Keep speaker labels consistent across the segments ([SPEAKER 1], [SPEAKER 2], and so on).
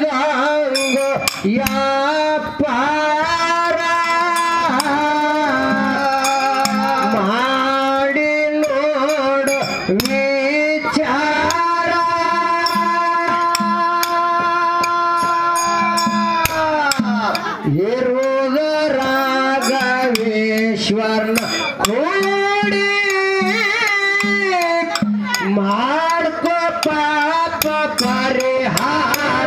[SPEAKER 1] ಮಾಡಿದಂಗೋ ಯಾಪಾರ ಮಾಡಿ ನೋಡು ವಿಚಾರ ಇರುವುದ ರಾಘವೇಶ್ವರನ ಕೂಡಿ ಮಾಡ್ಕೋ ಪಾಪ ಪರಿಹಾರ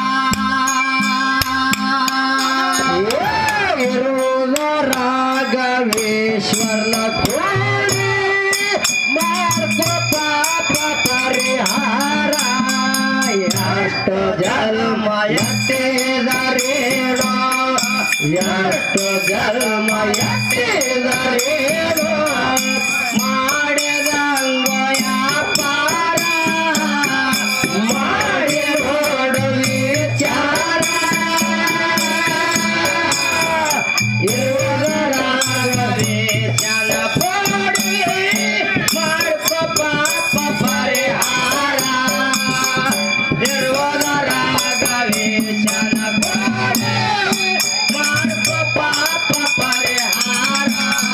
[SPEAKER 1] ಇರುವುದ ರಾಘವೇಶ್ವರನ ಕೂಡಿ ಮಾಡ್ಕೋ ಪಾಪ ಪರಿಹಾರ ಎಷ್ಟು ಜನ್ಮ ಎತ್ತಿದರೇನೋ ಎಷ್ಟು ಜನ್ಮ ಎತ್ತಿದರೇನೋ ಮಾಡಿದಂಗ ವ್ಯಾಪಾರ ಮಾಡಿ ನೋಡು ವಿಚಾರ ಇರುವುದರಾಗದೆ ಜನ ಪೋಡಿ ಮಾಡ್ಕೋ ಪಾಪ ಪರಿಹಾರ ಇರುವುದರಾಗದೆ ಜನ ಪೋಡಿ ಮಾಡ್ಕೋ ಪಾಪ ಪರಿಹಾರ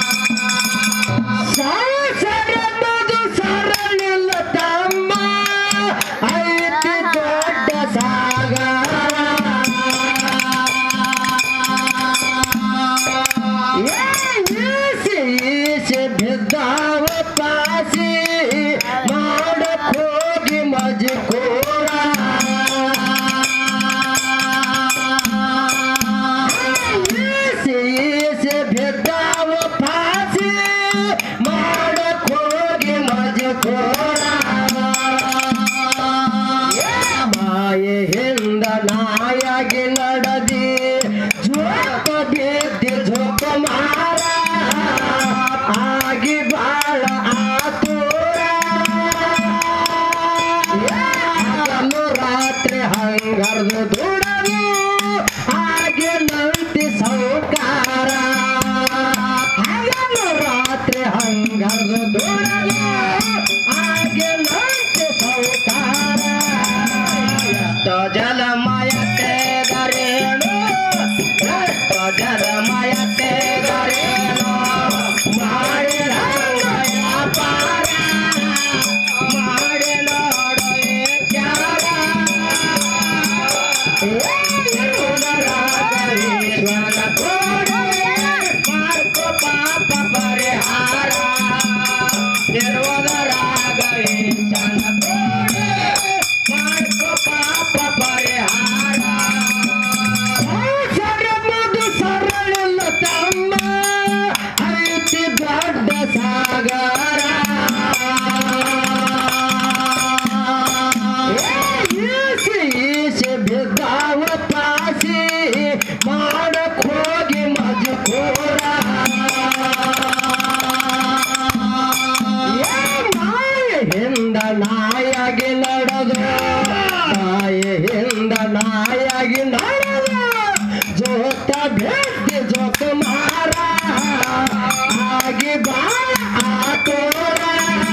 [SPEAKER 1] ಸಾಸರನ್ನೋದು ಸರಳಿಲ್ಲ ತಮ್ಮ ಐತಿ ದೊಡ್ಡ ಸಾಗರ ಏಸಿ ಏಸಿ ಬಿದ್ದಾವ ಪಾಸಿ ಮಾಡಕ್ ಹೋಗಿ ಮಜಕೋರ ಏಸಿ ಏಸಿ ಬಿದ್ದಾವ ಪಾಸಿ ಮಾಡಕ್ ಹೋಗಿ ಮಜಕೋರ ಮಾಯೆ ಹಿಂದ ನಾಯಾಗಿ ನಡದಿ ಜೋಕ ಬಿದ್ದಿ ಜೋಕ ಮಾರ ಆಗಿ ಬಾಳ ಆತೂರ ಹಗಲು ರಾತ್ರಿ ಹಂಗರ್ದು ದುಡದು ಹಾಗೆ ನಂತಿ ಸೌಕಾರ ಹಗಲು ರಾತ್ರಿ ಹಂಗರ್ದು ದುಡದು ಹಾಗೆ ನಂತಿ ಸೌಕಾರ ಎಷ್ಟೋ ಜಲಮಯತೆ ದರೇಣು ಎಷ್ಟೋ ಜಲಮಯತೆ ದರೇಣು ಮಾಡಿದ ವ್ಯಾಪಾರ ಮಾಡಿ ನೋಡು ವಿಚಾರ ರಾಘವೇಶ್ವರ ಕೊಡು ಮಾಡ್ಕೋ ಪಾಪ ಪರಿಹಾರ ಇರುವುದ ರಾಘವೇಶನ ಕೊಡು ಮಾಡ್ಕೋ ಪಾಪ ಪರಿಹಾರ ಸರಮದು ಸರಳಿಲ್ಲ ತಮ್ಮ ಐತಿ ದೊಡ್ಡ ಸಾಗರ ಈಸಿ ಈಸಿ ಬಿದ್ದಾವ ಪಾಸಿ ಮಾಡಕ್ ಹೋಗಿ ಮಜಕೋರ ಹಿಂದ ನಾಯಾಗಿ ನಡೆದು ನಾಯಿ ಹಿಂದ ನಾಯಾಗಿ ನಡೆದು ಜೋತ ಬೆಟ್ಟಿ ಜೋತ ಮಾರ ಆಗಿ ಬಾ ಆತೋರ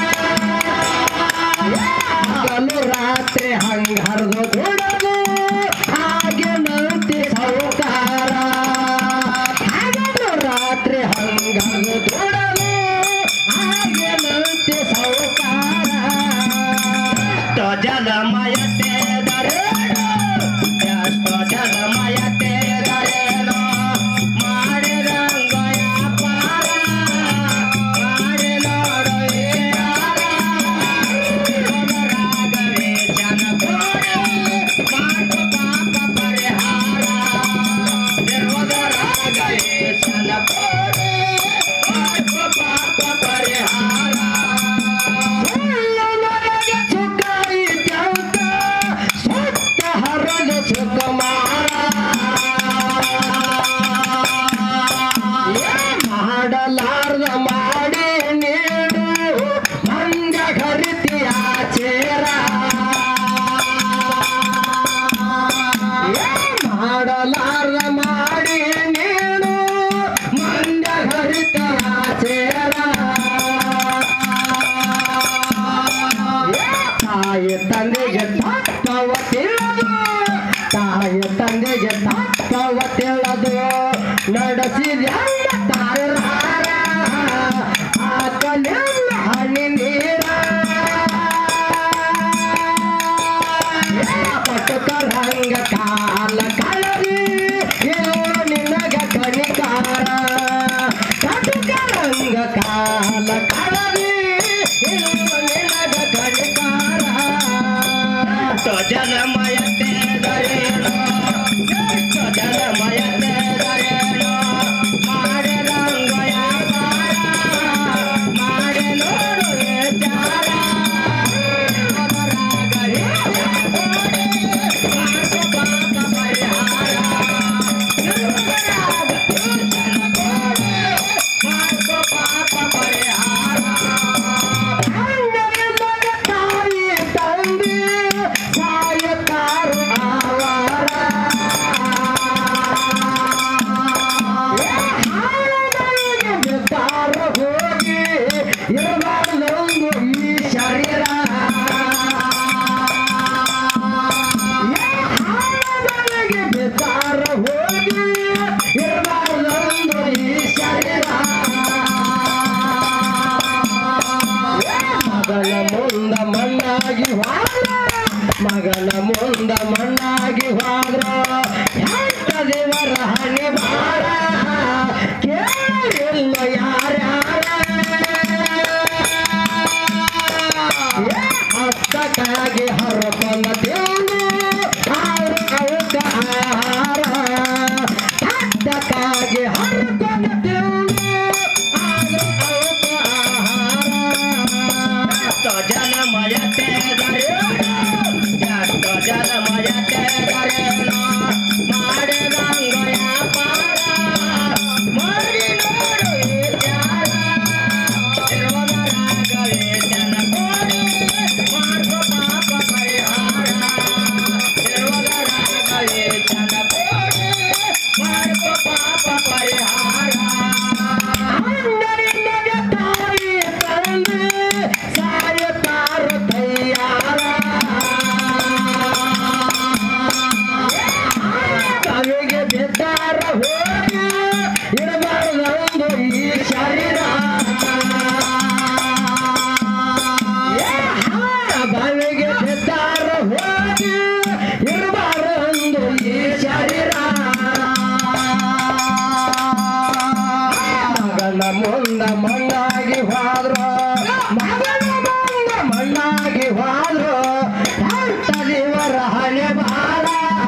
[SPEAKER 1] ಹಗಲು ರಾತ್ರಿ ಹಂಗ ಹರಿದು ದುಡದು ಹಾಗೆ ನಂತಿ ಸೌಕಾರ ಹಗಲು ರಾತ್ರಿ ಹಂಗ ಹರಿದು ದುಡದು ಹಾಗೆ ನಂತಿ ಸೌಕಾರ ಎಷ್ಟೋ ಜಲಮಯತೆ ದರೇಡು ಎಷ್ಟೋ ಜಲಮಯ ತಾಯಿ ತಂದೆಗೆ ತಪ್ಪವ ತಿಳಿದು ನಡೆಸಿದ ತಾಯಿರಾರ ಹಾಕಲಿಲ್ಲ ಹನಿ ನೀರ ಪಟುಕರಂಗ ಕಾಲ ಕಳರಿ ಎಲ್ಲ ನಿನಗ ಕಣಿಕಾರ ಪಟುಕರಂಗ ಕಾಲ ಕಳರಿ ಎಲ್ಲ ನಿನಗ ಕಣಿಕಾರ ಜನಮಯತೆ ದರೇನೋ ಎಷ್ಟು ಜನಮಯತೆ ದರೇನೋ ಮಾಡಲಂಗ ಯಾಪಾರ ಮಾಡಲೋಡು ಚಾರ ಅವರಾಗಲಿ ಇರಬಾರ್ದೊಂದು ಈ ಶರೀರ ಹಾಳಗಳಿಗೆ ಬಿದ್ದಾರ ಹೋಗಿ ಇರಬಾರ್ದೊಂದು ಈ ಶರೀರ ಮಗನ ಮುಂದ ಮಣ್ಣಾಗಿ ಹೋದ್ರ ಮಗನ ಮುಂದ ಮಣ್ಣಾಗಿ ಹೋದ್ರ ಎಂಟ ದೇವರ ಹಣೆ ಬಾರ ಕೇಳಿಲ್ಲ ಯಾರ್ಯಾರ ಹತ್ತಕ್ಕಾಗಿ ಹರಕೊಂಡ ದೇವು ಆರು ಅವಕ ಆಹಾರ ಹತ್ತಕ್ಕಾಗಿ ಹರಕೊಂಡ ದೇವು ಆರು ಅವಕ ಆಹಾರ ಜನಮಯತೆ ಎಷ್ಟು ಜನಮಯತೆ ಮಾಡಿದಂಗ ವ್ಯಾಪಾರ ಮಾಡಿ ನೋಡು ವಿಚಾರ ಇರುವುದರಾಗವೇ ಜನ ಕೋಡಿ ಮಾಡ್ಕೊ ಪಾಪ ಪರಿಹಾರ ಇರುವುದರಾಗವೇ ಜನ ಕೋಡಿ ಮಾಡ್ಕೊ ಪಾಪ ಪರಿಹಾರ ಅಂದರಿಲ್ಲದ ತಾಯಿ ತಂದೆ ಸಾಯುತ್ತಾರು ತಯ್ಯಾರ ಕವಿಗೆ ಬಿದ್ದಾರ ಹೋಗಿ ಇರಬಾರ್ದೊಂದು ಈ ಶರೀರ ಬಾವಿಗೆ ಬಿದ್ದಾರ ಹೋಗಿ ಇರಬಾರ್ದೊಂದು ಈ ಶರೀರ ಮಗನ ಮುಂದ ಮಣ್ಣಾಗಿ ಹೋದ್ರು ಮಗನ ಮುಂದ ಮಣ್ಣಾಗಿ ಹೋದ್ರು ಎಂತ ದೇವರ ಹಣೆ ಬಾರ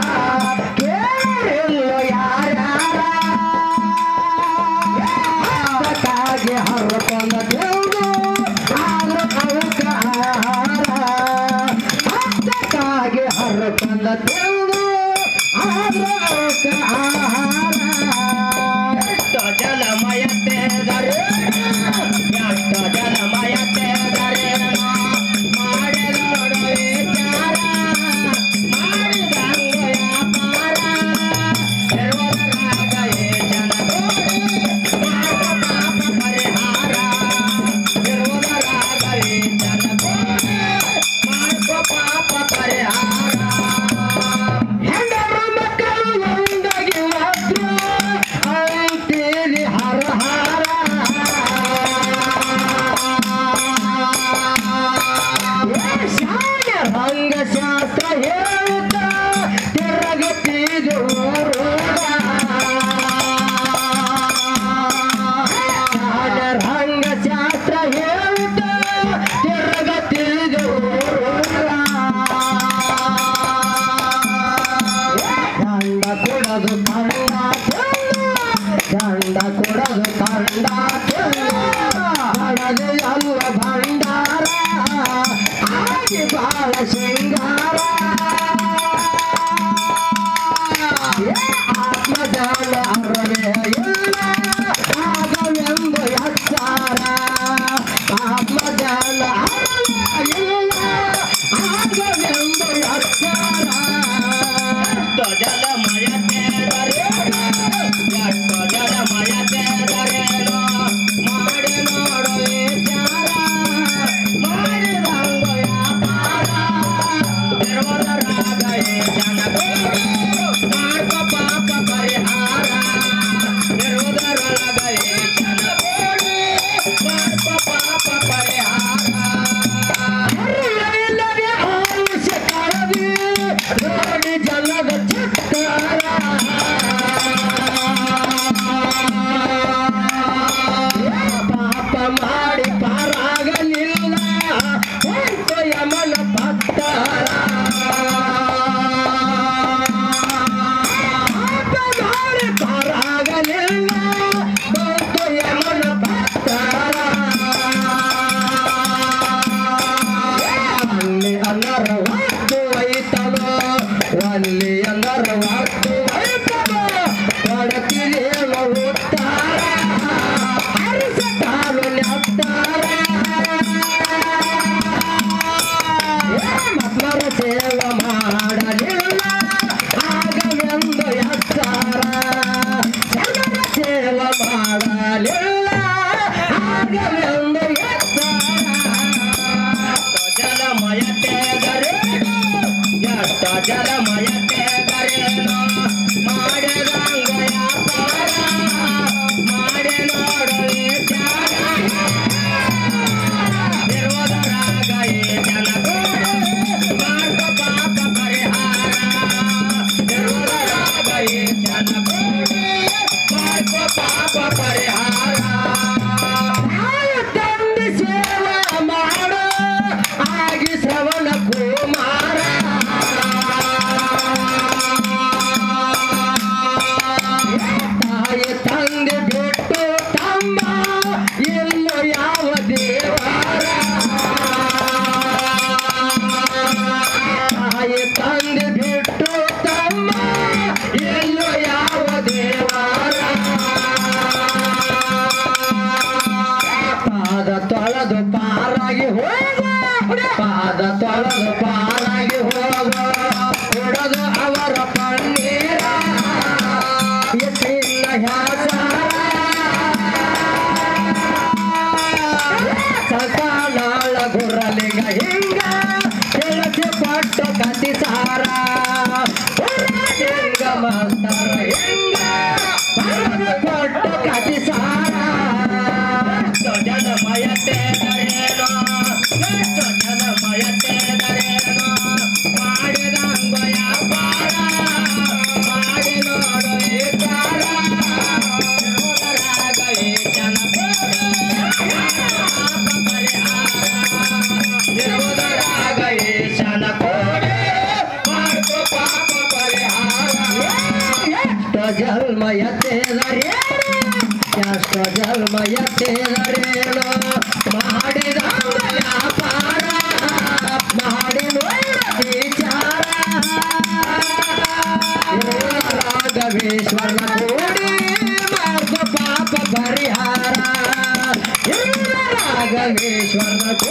[SPEAKER 1] ಕೇಳಿಲ್ಲ ಯಾರ್ಯಾರ ಹತ್ತಕ್ಕಾಗಿ ಹರ್ಕೊಂಡ ದೇವ್ರು ಆದ್ರೂ ಅವಕ್ಕ ಆಹಾರ ಹತ್ತಕ್ಕಾಗಿ ಹರ್ಕೊಂಡ ದೇವ್ರು ಆದ್ರೂ ಅವಕ್ಕ ಆಹಾರ ಎಷ್ಟು ಜಲಮಯತೆ ಎಷ್ಟು ಜಲಮಯತೆ ಮಾಡಿದೋಡು ವಿಚಾರ ಮಾಡಿದಂಗ ವ್ಯಾಪಾರ ಇರುವುದರಾಗ ಏ ಜನ ಮಾಡ್ಕೊ ಪಾಪ ಪರಿಹಾರ ಇರುವುದರಾಗ ಏ ಜನ ಮಾಡ್ಕೊ ಪಾಪ ಪರಿಹಾರ ಹೆಂಡರು ಮಕ್ಕಳು ಒಂದಾಗಿ ಮಾತ್ರ ಅಂತೀರಿ ಹರ ಹರ ಶಾಲೆ ರಂಗಶಾಸ್ತ್ರ ಹೇಳುತ್ತ ತಿರುಗುತ್ತಿದ್ದು ಶಾಲೆ ರಂಗಶಾಸ್ತ್ರ ಹೇಳುತ್ತ ತಿರುಗುತ್ತಿದ್ದು ದಂಡ ಕೊಡದು ಕಂಡ ದಂಡ ಕೊಡದು ಕಂಡ ಹಣದು ಅಲ್ಲ ಭಂಡಾರ ಆಗಿ ಬಾಳ ಶೃಂಗಾರ ಆತ್ಮಜಾಲ ಅರವೇ ಇಲ್ಲ ಆಗವೆಂದು ಎಚ್ಚಾರ ಆತ್ಮಜಾಲ ಅರವೇ ಇಲ್ಲ ಆಗವೆಂದು ಎಚ್ಚಾರ ಜಲಮಯತೆ ಜಲಮಯತೆ ಮಾಡಿ ನೋಡು ವಿಚಾರ ಮಾಡಿದಂಗ ವ್ಯಾಪಾರ ಎಲ್ಲಿ ಎಂದರ ಒಟ್ಟು ವೈಭವ ಕೊಡತಿರೇನು ಉತ್ತಾರ ಹರಿಸ ಕಾಲು ನೆತ್ತಾರ ಮಕ್ಕಳ ಸೇವ ಮಾಡಲಿಲ್ಲ ಆಗವೆಂದು ಎತ್ತಾರ ಜನರ ಸೇವ ಮಾಡಲಿಲ್ಲ ಆಗವೆಂದು ಎತ್ತಾರ ಜಲಮಯತೆ ದರೇನು ಎಷ್ಟ ಜಲಮಯತೆ ದರೇನು ಮಾಡಿದಂಗ ವ್ಯಾಪಾರ ಮಾಡಿ ನೋಡಲಿ ತ್ಯಾಗ ಇರುವುದರಾಗ ಈ ಜನಗಳು ಮಾಡ್ಕೊ ಪಾಪ ಪರಿಹಾರ ಇರುವುದರಾಗ ಈ ಜನಗಳು ಮಾಡ್ಕೊ ಪಾಪ ಪರಿಹಾರ ತಾಯಿ ತಂದೆ ಸೇವೆ ಮಾಡು ಆಗಿ ಶ್ರವಣ ಕುಮಾರ ತಾಯಿ ತಂದೆ ಬಿಟ್ಟು ತಮ್ಮ ಎಲ್ಲೋ ಯಾವ ದೇವರ ತಾಯಿ ತಂದೆ ಬಿಟ್ಟು ತಮ್ಮ ಎಲ್ಲೋ ಯಾವ ದೇವರ ಪಾದ ತೊಳೆದು ಪಾರಾಗಿ ಹೋಗ ಪಾದ ತೊಳೆದು ಪಾರಾಗಿ ಹೋಗ ಕೊಡದು ಅವರ ಪನ್ನೀರ ಎತ್ತಿನ ಸಕಾಲಾಳ ಗುರಲಿಗ ಹಿಂಗ ಕೆಲಸ ಪಟ್ಟು ಕತಿ ಸಾರ ಹಿಂಗ ಮಾಸ್ತರ ಹಿಂಗ ಬರದು ಕೊಟ್ಟು ಕತಿ ಸಾರ ಜನ ಮಯತೆ ದರೇನೋ ಎಷ್ಟು ಜನ ಮಯತೆ ದರೇನೋ ಮಾಡಿದಂಗ ವ್ಯಾಪಾರ ಮಾಡಿ ನೋಡು ಈ ಕಾಲ ಇರುವುದರಾಗ ಈ ಜನ ಇರುವುದರಾಗ ಈ ಜನ ಕೋಡಿ ಮಾಡ್ಕೊ ಪಾಪ ಪರಿಹಾರ ಎಷ್ಟು ಜನ್ಮ ಎತ್ತೇದರೇನು ಎಷ್ಟು ಜನ್ಮ ಎತ್ತೇದರೇನು ಮಾಡಿದ ವ್ಯಾಪಾರ ಮಾಡಿ ವಿಚಾರ ರಾಘವೇಶ್ವರನ ಕೂಡಿ ಮಾಡ್ಕೊ ಪಾಪ ಪರಿಹಾರ ರಾಘವೇಶ್ವರನ